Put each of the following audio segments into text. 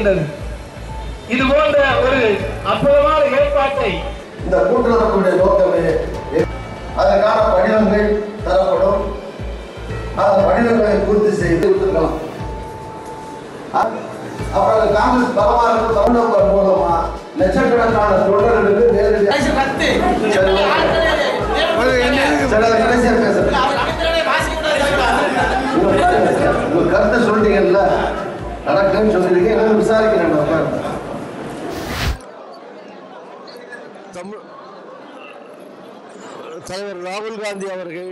இருக்கின்றது இது போன்ற ஒரு அற்புதமான ஏற்பாட்டை இந்த கூட்டுறவுடைய நோக்கமே அதற்கான படிவங்கள் தரப்படும் அந்த படிவங்களை பூர்த்தி செய்து கொடுத்துருக்கலாம் அப்புறம் காங்கிரஸ் பலமாக தமிழகம் மூலமா லட்சக்கணக்கான தொண்டர்களுக்கு நேரடி சில கடைசியா பேசுறேன் உங்க கருத்தை சொல்லிட்டீங்கல்ல நடக்குன்னு சொல்லிருக்கீங்க எல்லாம் விசாரிக்கிறேன் உட்கார்ந்து தமிழ் தலைவர் ராகுல் காந்தி அவர்கள்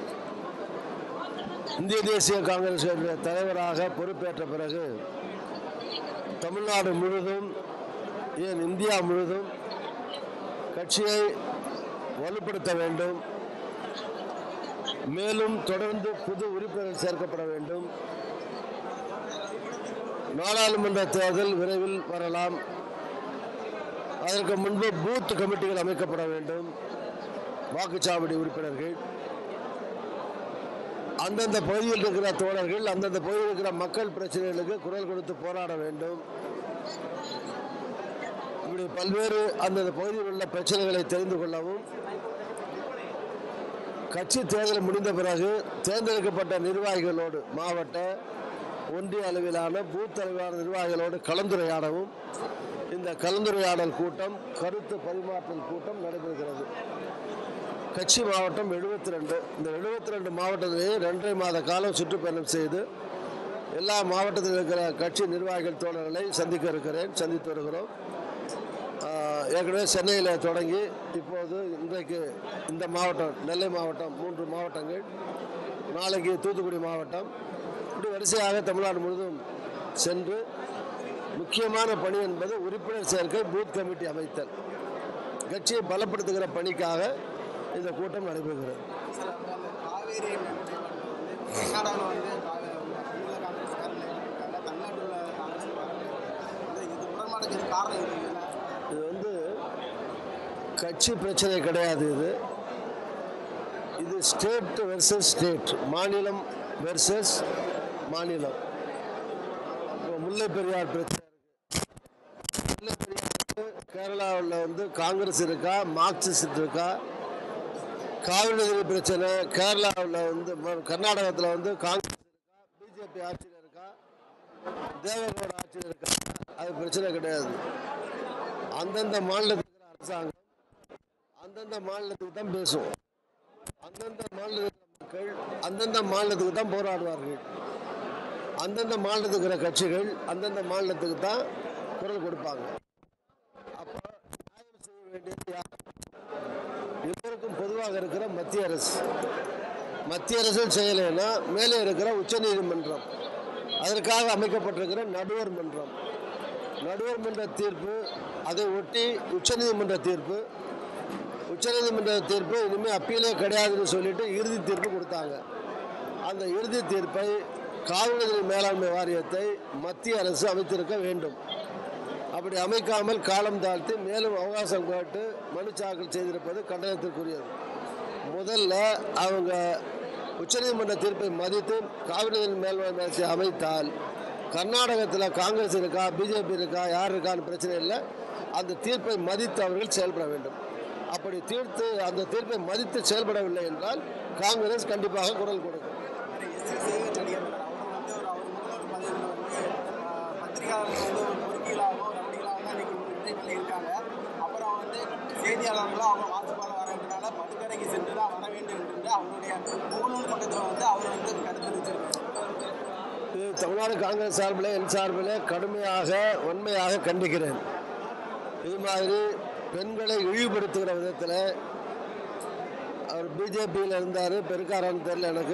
இந்திய தேசிய காங்கிரஸ் கட்சியுடைய தலைவராக பொறுப்பேற்ற பிறகு தமிழ்நாடு முழுவதும் ஏன் இந்தியா முழுவதும் கட்சியை வலுப்படுத்த வேண்டும் மேலும் தொடர்ந்து புது உறுப்பினர்கள் சேர்க்கப்பட வேண்டும் நாடாளுமன்ற தேர்தல் விரைவில் வரலாம் அதற்கு முன்பு பூத் கமிட்டிகள் அமைக்கப்பட வேண்டும் வாக்குச்சாவடி உறுப்பினர்கள் அந்தந்த பகுதியில் இருக்கிற தோழர்கள் அந்தந்த பகுதியில் இருக்கிற மக்கள் பிரச்சனைகளுக்கு குரல் கொடுத்து போராட வேண்டும் இப்படி பல்வேறு அந்தந்த பகுதியில் உள்ள பிரச்சனைகளை தெரிந்து கொள்ளவும் கட்சி தேர்தல் முடிந்த பிறகு தேர்ந்தெடுக்கப்பட்ட நிர்வாகிகளோடு மாவட்ட ஒன்றிய அளவிலான பூத் அளவிலான நிர்வாகிகளோடு கலந்துரையாடவும் இந்த கலந்துரையாடல் கூட்டம் கருத்து பரிமாற்றல் கூட்டம் நடைபெறுகிறது கட்சி மாவட்டம் 72 ரெண்டு இந்த 72 ரெண்டு மாவட்டத்திலேயே ரெண்டரை மாத காலம் சுற்றுப்பயணம் செய்து எல்லா மாவட்டத்தில் இருக்கிற கட்சி நிர்வாகிகள் தோழர்களை சந்திக்க இருக்கிறேன் சந்தித்து வருகிறோம் ஆஹ், ஏற்கனவே சென்னையில் தொடங்கி இப்போது இன்றைக்கு இந்த மாவட்டம் நெல்லை மாவட்டம் மூன்று மாவட்டங்கள் நாளைக்கு தூத்துக்குடி மாவட்டம் இப்படி வரிசையாக தமிழ்நாடு முழுவதும் சென்று முக்கியமான பணி என்பது உறுப்பினர் சேர்க்கை பூத் கமிட்டி அமைத்தல் கட்சியை பலப்படுத்துகிற பணிக்காக இந்த கூட்டம் நடைபெறுகிறது காவேரி கர்நாடகாவில் வந்து தமிழக காங்கிரஸ்காரங்க இருக்காங்க தமிழ்நாட்டில் உள்ள காங்கிரஸ்காரங்க வந்து இது முரண்பாடுக்கு இது காரணம் இருக்குங்களா இது வந்து கட்சி பிரச்சனை கிடையாது இது இது ஸ்டேட் வெர்சஸ் ஸ்டேட் மாநிலம் வெர்சஸ் மாநிலம் இப்போ முல்லை பெரியார் பிரச்சனை இருக்கு முல்லை பெரியாருக்கு கேரளாவில் வந்து காங்கிரஸ் இருக்கா மார்க்சிஸ்ட் இருக்கா காவிரி நதி பிரச்சனை கேரளாவில் வந்து ம- கர்நாடகத்தில் வந்து காங்கிரஸ் இருக்கா பிஜேபி ஆட்சியில் இருக்கா தேவகவுட ஆட்சியில் இருக்கா அது பிரச்சனை கிடையாது அந்தந்த மாநிலத்தில் இருக்கிற அரசாங்கம் அந்தந்த மாநிலத்துக்கு தான் பேசும் அந்தந்த மாநிலத்தில் இருக்கிற மக்கள் அந்தந்த மாநிலத்துக்கு தான் போராடுவார்கள் அந்தந்த மாநிலத்துக்கு இருக்கிற கட்சிகள் அந்தந்த மாநிலத்துக்கு தான் குரல் கொடுப்பாங்க அப்போ நியாயம் செய்ய வேண்டியது யார் எல்லோருக்கும் பொதுவாக இருக்கிற மத்திய அரசு மத்திய அரசு செய்யலைன்னா மேலே இருக்கிற உச்சநீதிமன்றம் அதற்காக அமைக்கப்பட்டிருக்கிற நடுவர் மன்றம் நடுவர் மன்ற தீர்ப்பு அதை ஒட்டி உச்சநீதிமன்ற தீர்ப்பு உச்சநீதிமன்ற தீர்ப்பு இனிமேல் அப்பீலே கிடையாதுன்னு சொல்லிட்டு இறுதி தீர்ப்பு கொடுத்தாங்க அந்த இறுதி தீர்ப்பை காவிரி நீர் மேலாண்மை வாரியத்தை மத்திய அரசு அமைத்திருக்க வேண்டும் அப்படி அமைக்காமல் காலம் தாழ்த்தி மேலும் அவகாசம் கேட்டு மனு தாக்கல் செய்திருப்பது கண்டனத்திற்குரியது முதல்ல அவங்க உச்சநீதிமன்ற தீர்ப்பை மதித்து காவிரி நீர் மேல்வாய்மை அரசை அமைத்தால் கர்நாடகத்தில் காங்கிரஸ் இருக்கா பிஜேபி இருக்கா யார் இருக்கான்னு பிரச்சனை இல்லை அந்த தீர்ப்பை மதித்து அவர்கள் செயல்பட வேண்டும் அப்படி தீர்த்து அந்த தீர்ப்பை மதித்து செயல்படவில்லை என்றால் காங்கிரஸ் கண்டிப்பாக குரல் கொடுக்கும் எஸ்சி சேகர் நடிகர் அவர் வந்து ஒரு அவர் முதல்வர் பதவியில் வந்து ஆஹ், பத்திரிகையாளர்கள் வந்து ஒரு பொறுக்கிகளாகவோ ரவுடிகளாக தான் இன்னைக்கு இன்றைக்கு இருக்காங்க அப்புறம் வந்து செய்தியாளர்களும் அவங்க வாசிப்பாளர் வரதுனால மதுக்கரைக்கு சென்று தான் வர வேண்டும் என்று அவருடைய முகநூல் பக்கத்தில் வந்து அவர் வந்து கருத்து தெரிவிச்சிருக்காரு இது தமிழ்நாடு காங்கிரஸ் சார்பில் என் சார்பில் கடுமையாக வன்மையாக கண்டிக்கிறேன் இது மாதிரி பெண்களை இழிவுபடுத்துகிற விதத்தில் அவர் பிஜேபியில் இருந்தார் பெருக்காரான்னு தெரியல எனக்கு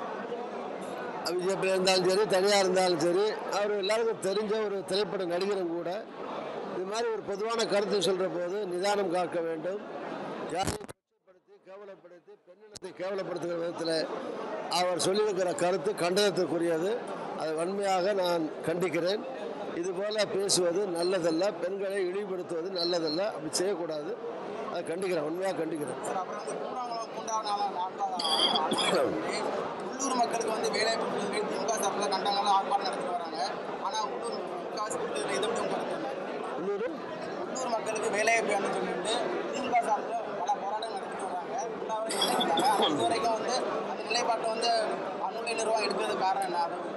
பிஜேபியில் இருந்தாலும் சரி தனியாக இருந்தாலும் சரி அவர் எல்லாருக்கும் தெரிஞ்ச ஒரு திரைப்பட நடிகரும் கூட இது மாதிரி ஒரு பொதுவான கருத்து சொல்கிற போது நிதானம் காக்க வேண்டும் யாரையும் கொச்சைப்படுத்தி கேவலப்படுத்தி பெண்ணினத்தை கேவலப்படுத்துகிற விதத்தில் அவர் சொல்லியிருக்கிற கருத்து கண்டனத்திற்குரியது அதை வன்மையாக நான் கண்டிக்கிறேன் இதுபோல் பேசுவது நல்லதல்ல பெண்களை இழிவுபடுத்துவது நல்லதல்ல அப்படி செய்யக்கூடாது அதை கண்டிக்கிறேன் உண்மையாக கண்டிக்கிறேன் சார் அப்புறம் வந்து கூடாங்குளம் மூன்றாவது நாள் நான்காவது ஆண்டு உள்ளூர் மக்களுக்கு வந்து வேலை கொடுத்தது திமுக சார்பில் கண்டங்கள்லாம் ஆர்ப்பாட்டம் நடத்தி வராங்க ஆனால் உள்ளூர் முக்கால்வாசி வாய்ஸ் கொடுத்ததுல இதை பற்றி உங்க கருத்து என்ன? இன்னொரு உள்ளூர் மக்களுக்கு வேலைவாய்ப்பு வேணும்னு சொல்லிட்டு திமுக சார்பில் பல போராட்டம் நடத்திட்டு வராங்க இன்னவரை இருக்காங்க ஆனால் இது வரைக்கும் வந்து அந்த நிலைப்பாட்டை வந்து அந்நுலை நிர்வாகம் எடுக்கிறது காரணம் என்ன அது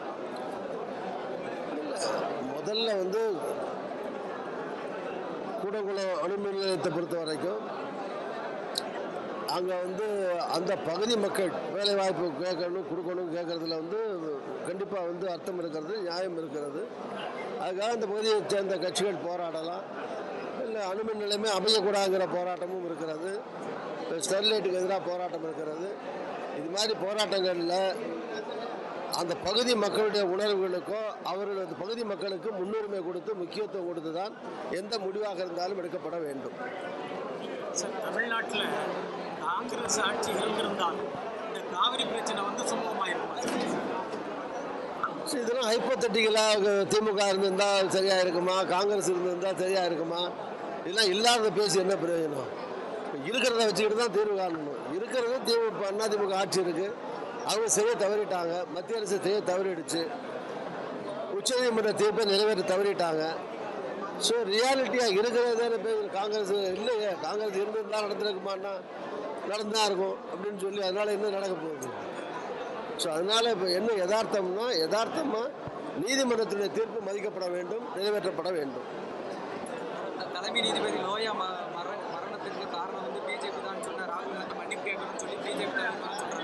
முதல்ல வந்து கூடங்குளம் அணுமின் நிலையத்தை பொறுத்த வரைக்கும் அங்கே வந்து அந்த பகுதி மக்கள் வேலை வாய்ப்பு கேட்கணும் கொடுக்கணும் கேட்கறதுல வந்து கண்டிப்பாக வந்து அர்த்தம் இருக்கிறது நியாயம் இருக்கிறது அதுக்காக அந்த பகுதியைச் சேர்ந்த கட்சிகள் போராடலாம் இல்லை அணுமின் நிலையமே அமையக்கூடாதுங்கிற போராட்டமும் இருக்கிறது ஸ்டெர்லைட்டுக்கு எதிராக போராட்டம் இருக்கிறது இது மாதிரி போராட்டங்களில் அந்த பகுதி மக்களுடைய உணர்வுகளுக்கோ அவர்களது பகுதி மக்களுக்கு முன்னுரிமை கொடுத்து முக்கியத்துவம் கொடுத்து தான் எந்த முடிவாக இருந்தாலும் எடுக்கப்பட வேண்டும் சார் தமிழ்நாட்டில் காங்கிரஸ் ஆட்சி இருந்திருந்தால் இந்த காவிரி பிரச்சனை வந்து சுமூகமாயிருக்கும் சரி, இதெல்லாம் ஹைப்போத்தட்டிக்கலாக திமுக இருந்திருந்தால் சரியாக இருக்குமா காங்கிரஸ் இருந்திருந்தால் சரியாக இருக்குமா இதெல்லாம் இல்லாத பேசி என்ன பிரயோஜனம் இருக்கிறத வச்சுக்கிட்டு தான் தீர்வு காணணும் இருக்கிறது திமுக அண்ணா திமுக ஆட்சி இருக்குது அவங்க செய்ய தவறிட்டாங்க மத்திய அரசு செய்ய தவறிடுச்சு உச்சநீதிமன்ற தீர்ப்பை நிறைவேற்ற தவறிட்டாங்க ஸோ ரியாலிட்டியாக இருக்கிறதே பேர் காங்கிரஸ் இல்லையே காங்கிரஸ் இருந்திருந்தால் நடந்திருக்குமான்னா நடந்தா இருக்கும் அப்படின்னு சொல்லி அதனால் என்ன நடக்க போகுது ஸோ அதனால் இப்போ என்ன யதார்த்தம்னா யதார்த்தமாக நீதிமன்றத்துடைய தீர்ப்பு மதிக்கப்பட வேண்டும் நிறைவேற்றப்பட வேண்டும் தலைமை நீதிபதி லோயா ம மர மரணத்துக்கு காரணம் வந்து பிஜேபி தான் சொன்ன ராகுல் காந்தி மன்னிப்பு கேட்கணும்னு சொல்லி பிஜேபி தான் சொல்றாங்க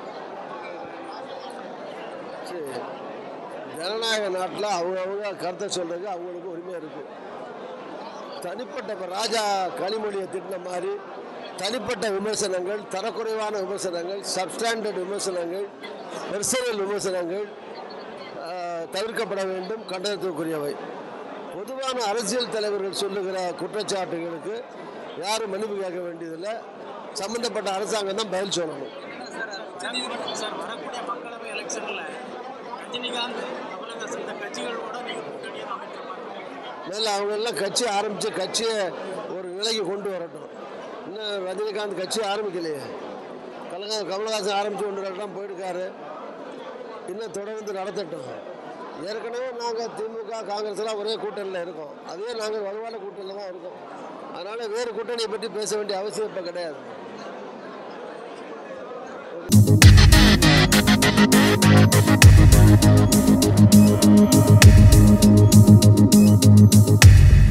சரி ஜனநாயக நாட்டில் அவங்கவுங்க கருத்தை சொல்கிறதுக்கு அவங்களுக்கு உரிமை இருக்குது தனிப்பட்ட இப்போ ராஜா கனிமொழியை திட்டின மாதிரி தனிப்பட்ட விமர்சனங்கள் தரக்குறைவான விமர்சனங்கள் சப்ஸ்டாண்டர்ட் விமர்சனங்கள் பெர்சனல் விமர்சனங்கள் ஆஹ், தவிர்க்கப்பட வேண்டும் கண்டனத்துக்குரியவை பொதுவான அரசியல் தலைவர்கள் சொல்லுகிற குற்றச்சாட்டுகளுக்கு யாரும் மன்னிப்பு கேட்க வேண்டியதில்லை சம்பந்தப்பட்ட அரசாங்கம் தான் பதில் சொல்லணும் உச்சநீதிமன்றம் சார் வரக்கூடிய மக்களவை எலெக்ஷனில் ரஜினிகாந்த் கமலஹாசன் இந்த கட்சிகளோட நீங்கள் கூட்டணியை அமைச்சிருப்பாங்க மேலே அவங்க எல்லாம் கட்சி ஆரம்பித்து கட்சியை ஒரு நிலைக்கு கொண்டு வரட்டும் இன்னும் ரஜினிகாந்த் கட்சி ஆரம்பிக்கலையே கலகா கமலஹாசன் ஆரம்பித்து ஒன்று ரெண்டு இடம் போயிருக்காரு இன்னும் தொடர்ந்து நடத்தட்டும் ஏற்கனவே நாங்கள் திமுக காங்கிரஸ்லாம் ஒரே கூட்டணியில் இருக்கோம் அதே நாங்கள் வலுவான கூட்டணியில் தான் இருக்கோம் அதனால் வேறு கூட்டணியை பற்றி பேச வேண்டிய அவசியம் இப்போ கிடையாது